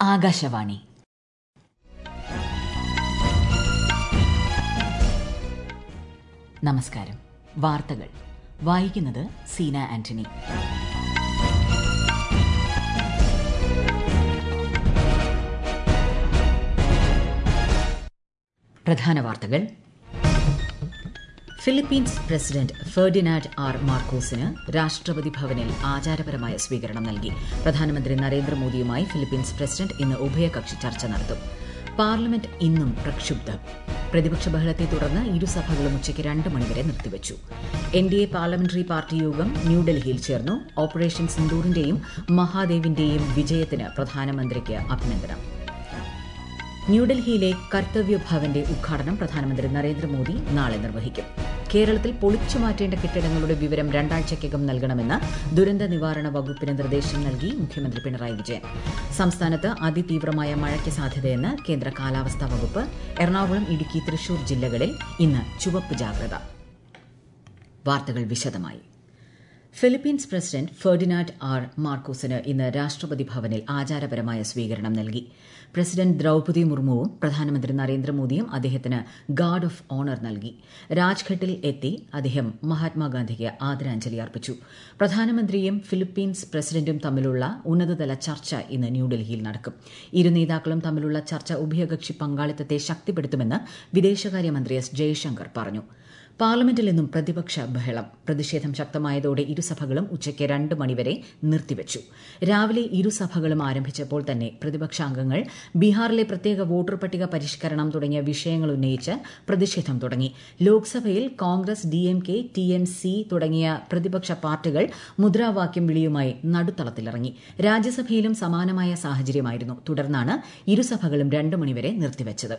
ആകാശവാണി നമസ്കാരം വാർത്തകൾ വായിക്കുന്നത് സീന ആന്റണി പ്രധാന വാർത്തകൾ ഫിലിപ്പീൻസ് പ്രസിഡന്റ് ഫെർഡിനാഡ് ആർ മാർക്കോസിന് രാഷ്ട്രപതി ഭവനിൽ ആചാരപരമായ സ്വീകരണം നൽകി പ്രധാനമന്ത്രി നരേന്ദ്രമോദിയുമായി ഫിലിപ്പീൻസ് പ്രസിഡന്റ് ഇന്ന് ഉഭയകക്ഷി ചർച്ച നടത്തും പാർലമെന്റ് ഇന്നും പ്രക്ഷുബ്ധം പ്രതിപക്ഷ ബഹളത്തെ തുടർന്ന് ഇരുസഭകളും ഉച്ചയ്ക്ക് രണ്ട് മണിവരെ നിർത്തിവച്ചു N D A parliamentary party യോഗം ന്യൂഡൽഹിയിൽ ചേർന്നു ഓപ്പറേഷൻ സിന്ദൂറിന്റെയും മഹാദേവിന്റെയും വിജയത്തിന് പ്രധാനമന്ത്രിക്ക് അഭിനന്ദനം ന്യൂഡൽഹിയിലെ കർത്തവ്യ ഭവന്റെ ഉദ്ഘാടനം പ്രധാനമന്ത്രി നരേന്ദ്രമോദി നാളെ നിർവഹിക്കും കേരളത്തിൽ പൊളിച്ചു മാറ്റേണ്ട കെട്ടിടങ്ങളുടെ വിവരം രണ്ടാഴ്ചയ്ക്കകം നൽകണമെന്ന് ദുരന്ത നിവാരണ വകുപ്പിന് നിർദ്ദേശം നൽകി മുഖ്യമന്ത്രി പിണറായി വിജയൻ സംസ്ഥാനത്ത് അതിതീവ്രമായ മഴയ്ക്ക് സാധ്യതയെന്ന് കേന്ദ്ര കാലാവസ്ഥാ വകുപ്പ് എറണാകുളം ഇടുക്കി തൃശൂർ ജില്ലകളിൽ ഇന്ന് ചുവപ്പ് ജാഗ്രത വാർത്തകൾ വിശദമായി ഫിലിപ്പീൻസ് പ്രസിഡന്റ് ഫെർഡിനാഡ് ആർ മാർക്കോസിന് ഇന്ന് രാഷ്ട്രപതി ഭവനിൽ ആചാരപരമായ സ്വീകരണം നൽകി പ്രസിഡന്റ് ദ്രൌപതി മുർമുവും പ്രധാനമന്ത്രി നരേന്ദ്രമോദിയും അദ്ദേഹത്തിന് ഗാർഡ് ഓഫ് ഓണർ നൽകി രാജ്ഘട്ടിൽ എത്തി അദ്ദേഹം മഹാത്മാഗാന്ധിക്ക് ആദരാഞ്ജലി അർപ്പിച്ചു പ്രധാനമന്ത്രിയും ഫിലിപ്പീൻസ് പ്രസിഡന്റും തമ്മിലുള്ള ഉന്നതതല ചർച്ച ഇന്ന് ന്യൂഡൽഹിയിൽ നടക്കും ഇരു നേതാക്കളും തമ്മിലുള്ള ചർച്ച ഉഭയകക്ഷി പങ്കാളിത്തത്തെ ശക്തിപ്പെടുത്തുമെന്ന് വിദേശകാര്യമന്ത്രി എസ് ജയശങ്കർ പറഞ്ഞു പാർലമെന്റിൽ നിന്നും പ്രതിപക്ഷ ബഹളം പ്രതിഷേധം ശക്തമായതോടെ ഇരുസഭകളും ഉച്ചയ്ക്ക് രണ്ട് മണിവരെ നിർത്തിവച്ചു രാവിലെ ഇരുസഭകളും ആരംഭിച്ചപ്പോൾ തന്നെ പ്രതിപക്ഷാംഗങ്ങൾ ബീഹാറിലെ പ്രത്യേക വോട്ടർ പട്ടിക പരിഷ്കരണം തുടങ്ങിയ വിഷയങ്ങൾ ഉന്നയിച്ച് പ്രതിഷേധം തുടങ്ങി ലോക്സഭയിൽ കോൺഗ്രസ് ഡിഎംകെ ടിഎംസി തുടങ്ങിയ പ്രതിപക്ഷ പാർട്ടികൾ മുദ്രാവാക്യം വിളിയുമായി നടുത്തളത്തിലിറങ്ങി രാജ്യസഭയിലും സമാനമായ സാഹചര്യമായിരുന്നു തുടർന്നാണ് ഇരുസഭകളും രണ്ട് മണിവരെ നിർത്തിവച്ചത്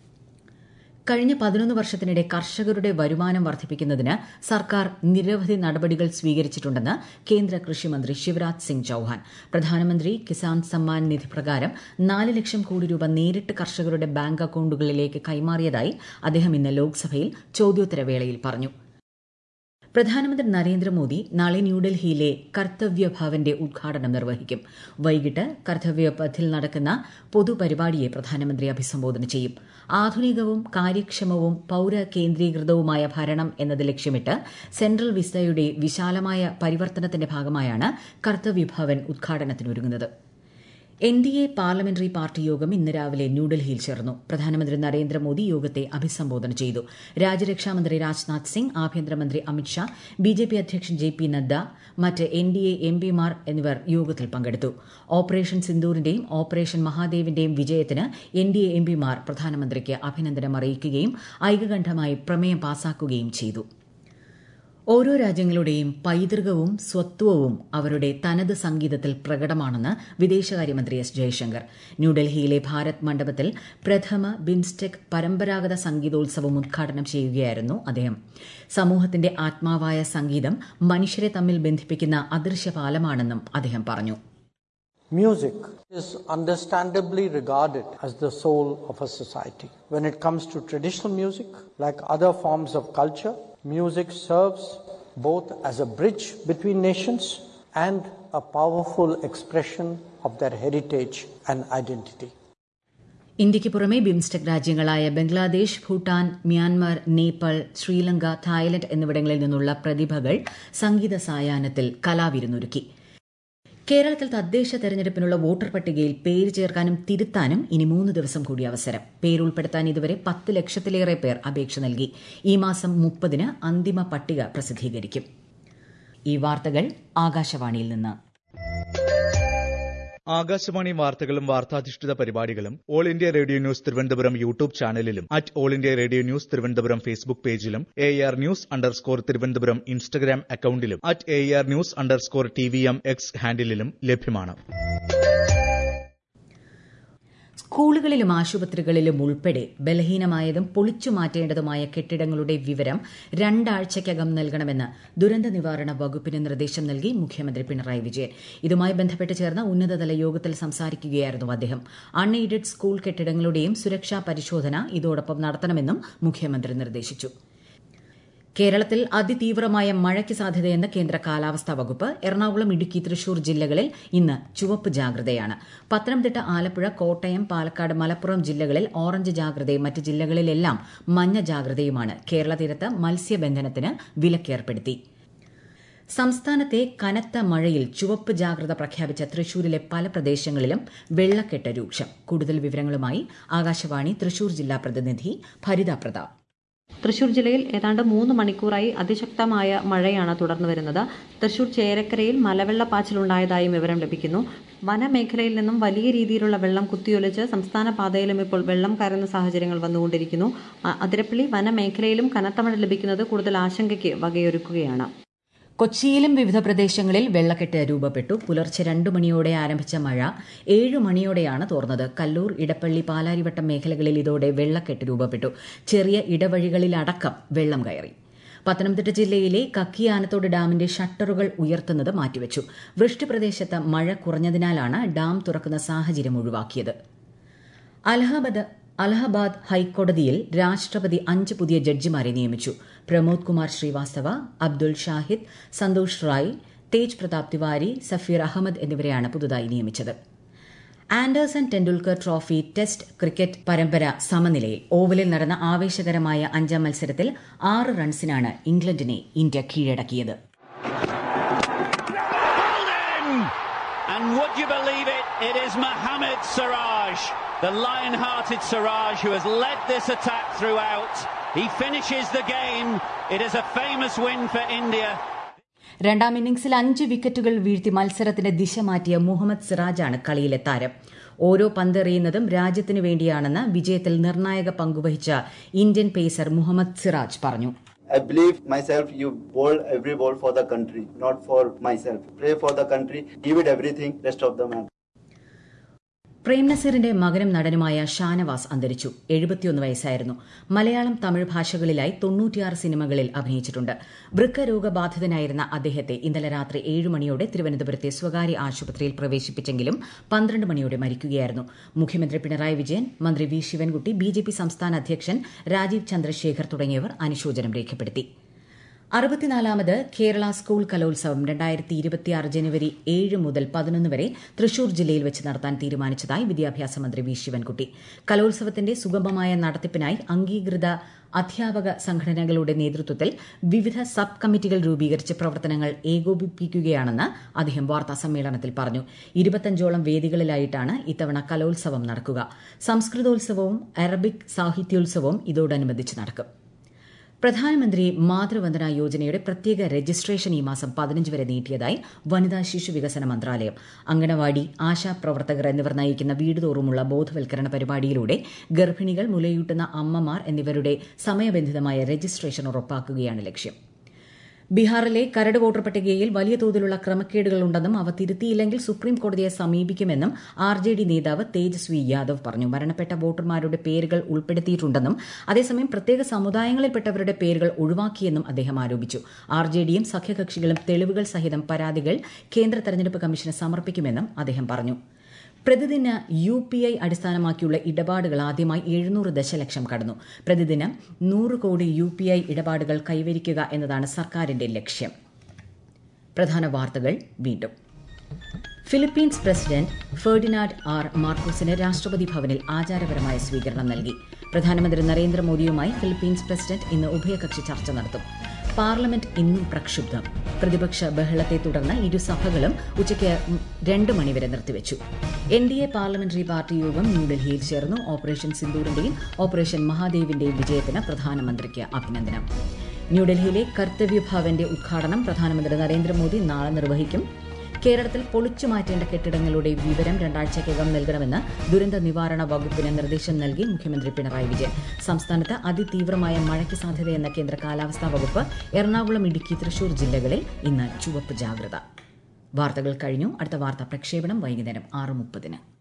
കഴിഞ്ഞ പതിനൊന്ന് വർഷത്തിനിടെ കർഷകരുടെ വരുമാനം വർദ്ധിപ്പിക്കുന്നതിന് സർക്കാർ നിരവധി നടപടികൾ സ്വീകരിച്ചിട്ടുണ്ടെന്ന് കേന്ദ്ര കൃഷിമന്ത്രി ശിവരാജ് സിംഗ് ചൌഹാൻ പ്രധാനമന്ത്രി കിസാൻ സമ്മാൻ നിധി പ്രകാരം നാല് ലക്ഷം കോടി രൂപ നേരിട്ട് കർഷകരുടെ ബാങ്ക് അക്കൌണ്ടുകളിലേക്ക് കൈമാറിയതായി അദ്ദേഹം ഇന്ന് ലോക്സഭയിൽ ചോദ്യോത്തരവേളയിൽ പറഞ്ഞു പ്രധാനമന്ത്രി നരേന്ദ്രമോദി നാളെ ന്യൂഡൽഹിയിലെ കർത്തവ്യ ഭവന്റെ ഉദ്ഘാടനം നിർവഹിക്കും വൈകിട്ട് കർത്തവ്യ പഥിൽ നടക്കുന്ന പൊതുപരിപാടിയെ പ്രധാനമന്ത്രി അഭിസംബോധന ചെയ്യും ആധുനികവും കാര്യക്ഷമവും പൌര കേന്ദ്രീകൃതവുമായ ഭരണം എന്നത് ലക്ഷ്യമിട്ട് സെൻട്രൽ വിസ്തയുടെ വിശാലമായ പരിവർത്തനത്തിന്റെ ഭാഗമായാണ് കർത്തവ്യ ഭവൻ ഉദ്ഘാടനത്തിനൊരുങ്ങുന്നത് N D A parliamentary party യോഗം ഇന്ന് രാവിലെ ന്യൂഡൽഹിയിൽ ചേർന്നു പ്രധാനമന്ത്രി നരേന്ദ്രമോദി യോഗത്തെ അഭിസംബോധന ചെയ്തു രാജ്യരക്ഷാമന്ത്രി രാജ്നാഥ് സിംഗ് ആഭ്യന്തരമന്ത്രി അമിത്ഷാ ബി ജെ പി അധ്യക്ഷൻ ജെ പി നദ്ദ മറ്റ് എൻ ഡി എ എം പിമാർ എന്നിവർ യോഗത്തിൽ പങ്കെടുത്തു ഓപ്പറേഷൻ സിന്ദൂറിന്റെയും ഓപ്പറേഷൻ മഹാദേവിന്റെയും വിജയത്തിന് എൻ ഡി എ എം പിമാർ പ്രധാനമന്ത്രിക്ക് അഭിനന്ദനം അറിയിക്കുകയും ഐകകണ്ഠമായി പ്രമേയം പാസാക്കുകയും ചെയ്തു ഓരോ രാജ്യങ്ങളുടെയും പൈതൃകവും സ്വത്വവും അവരുടെ തനത് സംഗീതത്തിൽ പ്രകടമാണെന്ന് വിദേശകാര്യമന്ത്രി എസ് ജയശങ്കർ ന്യൂഡൽഹിയിലെ ഭാരത് മണ്ഡപത്തിൽ പ്രഥമ ബിംസ്റ്റെക് പരമ്പരാഗത സംഗീതോത്സവം ഉദ്ഘാടനം ചെയ്യുകയായിരുന്നു അദ്ദേഹം സമൂഹത്തിന്റെ ആത്മാവായ സംഗീതം മനുഷ്യരെ തമ്മിൽ ബന്ധിപ്പിക്കുന്ന അദൃശ്യ പാലമാണെന്നും അദ്ദേഹം പറഞ്ഞു Music is understandably regarded as the soul of a society. When it comes to traditional music, like other forms of culture, music serves both as a bridge between nations and a powerful expression of their heritage and identity. ഇന്ത്യയ്ക്ക് പുറമെ BIMSTEC രാജ്യങ്ങളായ Bangladesh Bhutan Myanmar Nepal Sri Lanka Thailand എന്നിവിടങ്ങളിൽ നിന്നുള്ള പ്രതിഭകൾ സംഗീത സായാഹ്നത്തിൽ കലാവിരുന്നൊരുക്കി കേരളത്തിൽ തദ്ദേശ തെരഞ്ഞെടുപ്പിനുള്ള വോട്ടർ പട്ടികയിൽ പേര് ചേർക്കാനും തിരുത്താനും ഇനി മൂന്ന് ദിവസം കൂടി അവസരം പേരുൾപ്പെടുത്താൻ ഇതുവരെ പത്ത് ലക്ഷത്തിലേറെ പേർ അപേക്ഷ നൽകി ഈ മാസം മുപ്പതിന് അന്തിമ പട്ടിക പ്രസിദ്ധീകരിക്കും ഈ വാർത്തകൾ ആകാശവാണിയിൽ നിന്ന് ആകാശവാണി വാർത്തകളും വാർത്താധിഷ്ഠിത പരിപാടികളും All India Radio News Thiruvananthapuram YouTube ചാനലിലും at All India Radio News Thiruvananthapuram Facebook പേജിലും A R news underscore Thiruvananthapuram Instagram അക്കൌണ്ടിലും at A R news underscore T V M X ഹാൻഡിലും ലഭ്യമാണ് സ്കൂളുകളിലും ആശുപത്രികളിലും ഉൾപ്പെടെ ബലഹീനമായതും പൊളിച്ചു മാറ്റേണ്ടതുമായ കെട്ടിടങ്ങളുടെ വിവരം രണ്ടാഴ്ചയ്ക്കകം നൽകണമെന്ന് ദുരന്ത നിവാരണ വകുപ്പിന് നിർദ്ദേശം നൽകി മുഖ്യമന്ത്രി പിണറായി വിജയൻ ഇതുമായി ബന്ധപ്പെട്ട് ചേർന്ന ഉന്നതതല യോഗത്തിൽ സംസാരിക്കുകയായിരുന്നു അദ്ദേഹം അൺഎയ്ഡഡ് സ്കൂൾ കെട്ടിടങ്ങളുടെയും സുരക്ഷാ പരിശോധന ഇതോടൊപ്പം നടത്തണമെന്നും മുഖ്യമന്ത്രി നിർദ്ദേശിച്ചു കേരളത്തിൽ അതിതീവ്രമായ മഴയ്ക്ക് സാധ്യതയെന്ന് കേന്ദ്ര കാലാവസ്ഥാ വകുപ്പ് എറണാകുളം ഇടുക്കി തൃശൂർ ജില്ലകളിൽ ഇന്ന് ചുവപ്പ് ജാഗ്രതയാണ് പത്തനംതിട്ട ആലപ്പുഴ കോട്ടയം പാലക്കാട് മലപ്പുറം ജില്ലകളിൽ ഓറഞ്ച് ജാഗ്രതയും മറ്റ് ജില്ലകളിലെല്ലാം മഞ്ഞ ജാഗ്രതയുമാണ് കേരള തീരത്ത് മത്സ്യബന്ധനത്തിന് വിലക്കേർപ്പെടുത്തി സംസ്ഥാനത്തെ കനത്ത മഴയിൽ ചുവപ്പ് ജാഗ്രത പ്രഖ്യാപിച്ച തൃശൂരിലെ പല പ്രദേശങ്ങളിലും വെള്ളക്കെട്ട് രൂക്ഷം കൂടുതൽ വിവരങ്ങളുമായി ആകാശവാണി തൃശൂർ ജില്ലാ പ്രതിനിധി ഭരിത പ്രതാപ് തൃശൂർ ജില്ലയിൽ ഏതാണ്ട് മൂന്ന് മണിക്കൂറായി അതിശക്തമായ മഴയാണ് തുടർന്നു വരുന്നത് തൃശൂർ ചേരക്കരയിൽ മലവെള്ളപ്പാച്ചിലുണ്ടായതായും വിവരം ലഭിക്കുന്നു വനമേഖലയിൽ നിന്നും വലിയ രീതിയിലുള്ള വെള്ളം കുത്തിയൊലിച്ച് സംസ്ഥാന പാതയിലും ഇപ്പോൾ വെള്ളം കയറുന്ന സാഹചര്യങ്ങൾ വന്നുകൊണ്ടിരിക്കുന്നു അ- അതിരപ്പള്ളി വനമേഖലയിലും കനത്ത മഴ ലഭിക്കുന്നത് കൂടുതൽ ആശങ്കയ്ക്ക് വകയൊരുക്കുകയാണ് കൊച്ചിയിലും വിവിധ പ്രദേശങ്ങളിൽ വെള്ളക്കെട്ട് രൂപപ്പെട്ടു പുലർച്ചെ രണ്ടു മണിയോടെ ആരംഭിച്ച മഴ ഏഴു മണിയോടെയാണ് തോർന്നത് കല്ലൂർ ഇടപ്പള്ളി പാലാരിവട്ടം മേഖലകളിൽ ഇതോടെ വെള്ളക്കെട്ട് രൂപപ്പെട്ടു ചെറിയ ഇടവഴികളിലടക്കം വെള്ളം കയറി പത്തനംതിട്ട ജില്ലയിലെ കക്കിയാനത്തോട് ഡാമിന്റെ ഷട്ടറുകൾ ഉയർത്തുന്നത് മാറ്റിവെച്ചു വൃഷ്ടിപ്രദേശത്ത് മഴ കുറഞ്ഞതിനാലാണ് ഡാം തുറക്കുന്ന സാഹചര്യം ഒഴിവാക്കിയത് അലഹാബാദ് അലഹബാദ് ഹൈക്കോടതിയിൽ രാഷ്ട്രപതി അഞ്ച് പുതിയ ജഡ്ജിമാരെ നിയമിച്ചു പ്രമോദ് കുമാർ ശ്രീവാസ്തവ അബ്ദുൾ ഷാഹിദ് സന്തോഷ് റായ് തേജ് പ്രതാപ് തിവാരി സഫീർ അഹമ്മദ് എന്നിവരെയാണ് പുതുതായി നിയമിച്ചത് Anderson Tendulkar trophy test cricket പരമ്പര സമനിലയിൽ ഓവലിൽ നടന്ന ആവേശകരമായ അഞ്ചാം മത്സരത്തിൽ ആറ് റൺസിനാണ് ഇംഗ്ലണ്ടിനെ ഇന്ത്യ കീഴടക്കിയത് And would you believe it? It is Mohamed Siraj, the lion-hearted Siraj, who has led this attack throughout. He finishes the game. It is a famous win for India. രണ്ടാം ഇന്നിംഗ്സിൽ അഞ്ച് വിക്കറ്റുകൾ വീഴ്ത്തി മത്സരത്തിന്റെ ദിശ മാറ്റിയ മുഹമ്മദ് സിറാജാണ് കളിയിലെ താരം ഓരോ പന്തെറിയുന്നതും രാജ്യത്തിനു വേണ്ടിയാണെന്ന് വിജയത്തിൽ നിർണായക പങ്കുവഹിച്ച ഇന്ത്യൻ പേസർ മുഹമ്മദ് സിറാജ് പറഞ്ഞു I believe myself you bowl every ball for the country, not for myself. Play for the country, give it everything, rest of the match. Prem നസീറിന്റെ മകനും നടനുമായ ഷാനവാസ് അന്തരിച്ചു എഴുപത്തിയൊന്ന് വയസ്സായിരുന്നു മലയാളം തമിഴ് ഭാഷകളിലായി തൊണ്ണൂറ്റിയാറ് സിനിമകളിൽ അഭിനയിച്ചിട്ടുണ്ട് വൃക്ക രോഗബാധിതനായിരുന്ന അദ്ദേഹത്തെ ഇന്നലെ രാത്രി ഏഴ് മണിയോടെ തിരുവനന്തപുരത്തെ സ്വകാര്യ ആശുപത്രിയിൽ പ്രവേശിപ്പിച്ചെങ്കിലും പന്ത്രണ്ട് മണിയോടെ മരിക്കുകയായിരുന്നു മുഖ്യമന്ത്രി പിണറായി വിജയൻ മന്ത്രി V Sivankutty B J P സംസ്ഥാന അധ്യക്ഷൻ രാജീവ് ചന്ദ്രശേഖർ തുടങ്ങിയവർ അനുശോചനം രേഖപ്പെടുത്തി അറുപത്തിനാലാമത് കേരള സ്കൂൾ കലോത്സവം രണ്ടായിരത്തി ഇരുപത്തിയാറ് ജനുവരി ഏഴ് മുതൽ പതിനൊന്ന് വരെ തൃശൂർ ജില്ലയിൽ വെച്ച് നടത്താൻ തീരുമാനിച്ചതായി വിദ്യാഭ്യാസ മന്ത്രി വി ശിവൻകുട്ടി കലോത്സവത്തിന്റെ സുഗമമായ നടത്തിപ്പിനായി അംഗീകൃത അധ്യാപക സംഘടനകളുടെ നേതൃത്വത്തിൽ വിവിധ സബ് കമ്മിറ്റികൾ രൂപീകരിച്ച് പ്രവർത്തനങ്ങൾ ഏകോപിപ്പിക്കുകയാണെന്ന് അദ്ദേഹം വാർത്താ സമ്മേളനത്തിൽ പറഞ്ഞു ഇരുപത്തഞ്ചോളം വേദികളിലായിട്ടാണ് ഇത്തവണ കലോത്സവം നടക്കുക സംസ്കൃതോത്സവവും അറബിക് സാഹിത്യോത്സവവും ഇതോടനുബന്ധിച്ച് നടക്കും പ്രധാനമന്ത്രി മാതൃവന്ദന യോജനയുടെ പ്രത്യേക രജിസ്ട്രേഷൻ ഈ മാസം പതിനഞ്ച് വരെ നീട്ടിയതായി വനിതാ ശിശു വികസന മന്ത്രാലയം അങ്കണവാടി ആശാ പ്രവർത്തകർ എന്നിവർ നയിക്കുന്ന വീടുതോറുമുള്ള ബോധവൽക്കരണ പരിപാടിയിലൂടെ ഗർഭിണികൾ മുലയൂട്ടുന്ന അമ്മമാർ എന്നിവരുടെ സമയബന്ധിതമായ രജിസ്ട്രേഷൻ ഉറപ്പാക്കുകയാണ് ലക്ഷ്യം ബീഹാറിലെ കരട് വോട്ടർ പട്ടികയിൽ വലിയ തോതിലുള്ള ക്രമക്കേടുകളുണ്ടെന്നും അവ തിരുത്തിയില്ലെങ്കിൽ സുപ്രീം കോടതിയെ സമീപിക്കുമെന്നും ആർ ജെ ഡി നേതാവ് തേജസ്വി യാദവ് പറഞ്ഞു മരണപ്പെട്ട വോട്ടർമാരുടെ പേരുകൾ ഉൾപ്പെടുത്തിയിട്ടുണ്ടെന്നും അതേസമയം പ്രത്യേക സമുദായങ്ങളിൽപ്പെട്ടവരുടെ പേരുകൾ ഒഴിവാക്കിയെന്നും അദ്ദേഹം ആരോപിച്ചു ആർ ജെ ഡിയും സഖ്യകക്ഷികളും തെളിവുകൾ സഹിതം പരാതികൾ കേന്ദ്ര തെരഞ്ഞെടുപ്പ് കമ്മീഷന് സമർപ്പിക്കുമെന്നും അദ്ദേഹം പറഞ്ഞു പ്രതിദിന യു പി ഐ അടിസ്ഥാനമാക്കിയുള്ള ഇടപാടുകൾ ആദ്യമായി എഴുന്നൂറ് ദശലക്ഷം കടന്നു പ്രതിദിനം നൂറ് കോടി യു പി ഐ ഇടപാടുകൾ കൈവരിക്കുക എന്നതാണ് സർക്കാരിന്റെ ലക്ഷ്യം പ്രധാന വാർത്തകൾ വീണ്ടും ഫിലിപ്പീൻസ് പ്രസിഡന്റ് ഫെർഡിനാഡ് ആർ മാർക്കോസിന് രാഷ്ട്രപതി ഭവനിൽ ആചാരപരമായ സ്വീകരണം നൽകി പ്രധാനമന്ത്രി നരേന്ദ്രമോദിയുമായി ഫിലിപ്പീൻസ് പ്രസിഡന്റ് ഇന്ന് ഉഭയകക്ഷി ചർച്ച നടത്തും പാർലമെന്റ് ഇന്നും പ്രക്ഷുബ്ധം പ്രതിപക്ഷ ബഹളത്തെ തുടർന്ന് ഇരുസഭകളും ഉച്ചയ്ക്ക് രണ്ട് മണിവരെ നിർത്തിവച്ചു N D A parliamentary party യോഗം ന്യൂഡൽഹിയിൽ ചേർന്നു ഓപ്പറേഷൻ സിന്ദൂറിന്റെയും ഓപ്പറേഷൻ മഹാദേവിന്റെയും വിജയത്തിന് പ്രധാനമന്ത്രിക്ക് അഭിനന്ദനം ന്യൂഡൽഹിയിലെ കർത്തവ്യ ഭവന്റെ ഉദ്ഘാടനം പ്രധാനമന്ത്രി നരേന്ദ്രമോദി നാളെ നിർവഹിക്കും കേരളത്തിൽ പൊളിച്ചു മാറ്റേണ്ട കെട്ടിടങ്ങളുടെ വിവരം രണ്ടാഴ്ചയ്ക്കകം നൽകണമെന്ന് ദുരന്ത നിവാരണ വകുപ്പിന് നിർദ്ദേശം നൽകി മുഖ്യമന്ത്രി പിണറായി വിജയൻ സംസ്ഥാനത്ത് അതിതീവ്രമായ മഴയ്ക്ക് സാധ്യതയെന്ന കേന്ദ്ര കാലാവസ്ഥാ വകുപ്പ് എറണാകുളം ഇടുക്കി തൃശൂർ ജില്ലകളിൽ ഇന്ന് ചുവപ്പ് ജാഗ്രത വാർത്തകൾ കഴിഞ്ഞു അടുത്ത വാർത്താ പ്രക്ഷേപണം വൈകുന്നേരം ആറ് മുപ്പതിന്